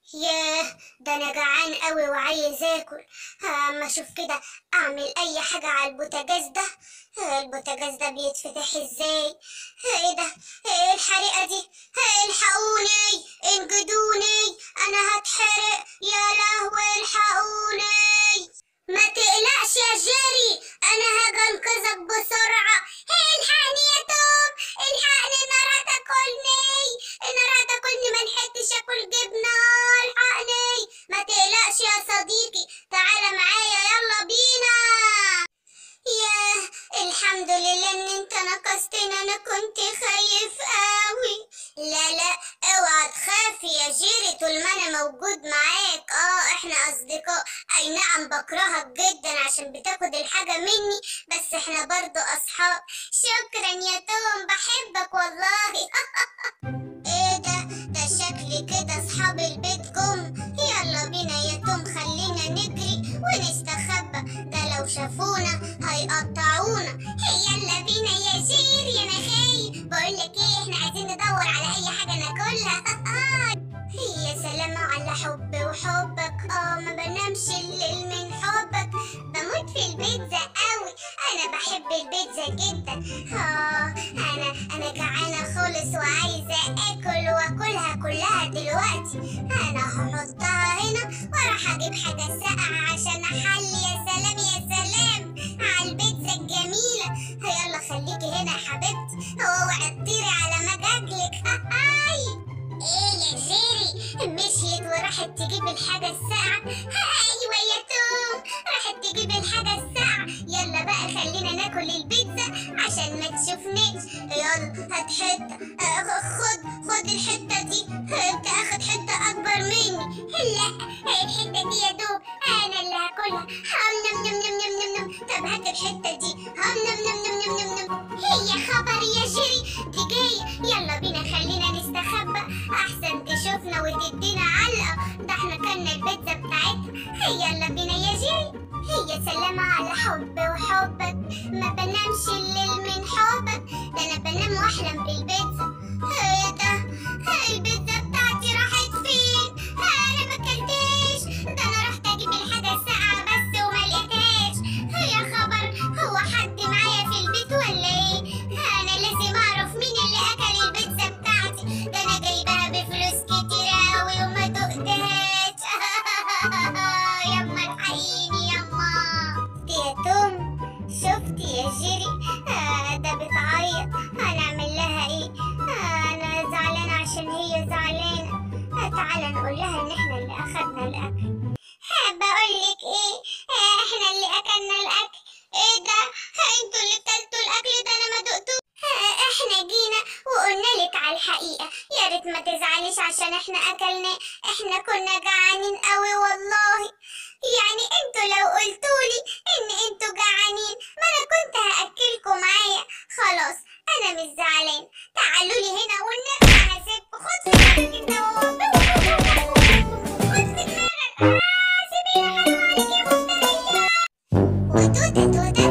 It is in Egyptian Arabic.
ياه ده انا جعان قوي وعايز اكل اما اشوف كده اعمل اي حاجه على البوتاجاز ده البوتاجاز ده بيتفتح ازاي ايه ده ايه الحريقه دي الحقوني انجدوني انا هتحرق يا لهوي الحقوني ما تقلقش يا جيري انا هاجي انقذك بسرعه الحقني يا توم الحقني النار هتاكلني النار هتاكلني ما لحقتش اكل جبنه الحقني ما تقلقش يا صديقي تعالى معايا يلا بينا ياه الحمد لله ان انت نقصتني انا كنت خايف قوي لا لا اوعى تخافي يا جيري طول ما انا موجود معاك اه احنا اصدقاء اي نعم بكرهك جدا عشان بتاخد الحاجة مني بس احنا برضو اصحاب شكرا يا توم بحبك والله ايه ده ده شكلي كده اصحاب البيت جم يلا بينا يا توم خلينا نجري ونستخبى ده لو شافونا هيقطعونا يلا بينا يا جيري انا خايف بقولك ايه احنا عايزين ندور على اي حاجة ناكلها يا سلام على حب وحبك اه ما بنامش الليل من حبك بموت في البيتزا قوي انا بحب البيتزا جدا اه انا انا جعانه خالص وعايزه اكل واكلها كلها دلوقتي انا هحطها هنا واروح اجيب حاجه ساقعه عشان احلي يا سلام يا سلام على البيتزا الجميله يلا خليكي هنا يا حبيبتي اوعي تطيري على مجاجلك هاي ايه يا جيري مشيت وراحت تجيب الحاجة الساقعة ايوه يا توم راحت تجيب الحاجة الساقعة يلا بقى خلينا ناكل البيتزا عشان ما تشوفنيش يلا هات حتة آه، خد خد الحتة دي انت اخد حتة اكبر مني لا الحتة دي يا دوب انا اللي هاكلها هم نم نم نم نم نم نم طب هات الحتة دي هم نم نم نم نم نم نم هي خبر يا جيري دي جاية يلا بينا خلينا نستخبى احسن تشوفنا وتدينا علقة ده احنا كلنا البيتزا بتاعتها يلا بينا يا جيري هي سلامة على حب وحبك ما بنامش الليل من حبك ده انا بنام واحلم بالبيتزا ايه ده البيتزا بتاعتي راحت فين انا ما اكلتهاش ده انا رحت اجيب الحاجة الساقعة بس وما لقيتهاش يا خبر هو حد معايا في البيت ولا ايه انا لازم اعرف مين اللي اكل البيتزا بتاعتي ده انا جايباها بفلوس كتير قوي وما دقتهاش يما الحقيني يما يا توم شفتي يا جيري آه ده بتعيط هنعمل لها ايه آه انا زعلانه عشان هي زعلانه آه تعالى نقول لها ان احنا اللي اخدنا الاكل بقول لك ايه آه احنا اللي اكلنا الاكل ايه ده انتوا اللي كلتوا الاكل ده انا ما دقتوش آه، احنا جينا وقلنا لك على الحقيقة يا ريت ما تزعليش عشان احنا اكلناه احنا كنا جعانين قوي والله يعني انتوا لو قلتولي ان انتوا جعانين ما انا كنت هاكلكم معايا خلاص انا مش زعلان تعالوا لي هنا والنبي هسيبكم خد في دماغك انت وهو. خد في دماغك آه، سيبيني حرام عليك يا مفترية وتوتة توتة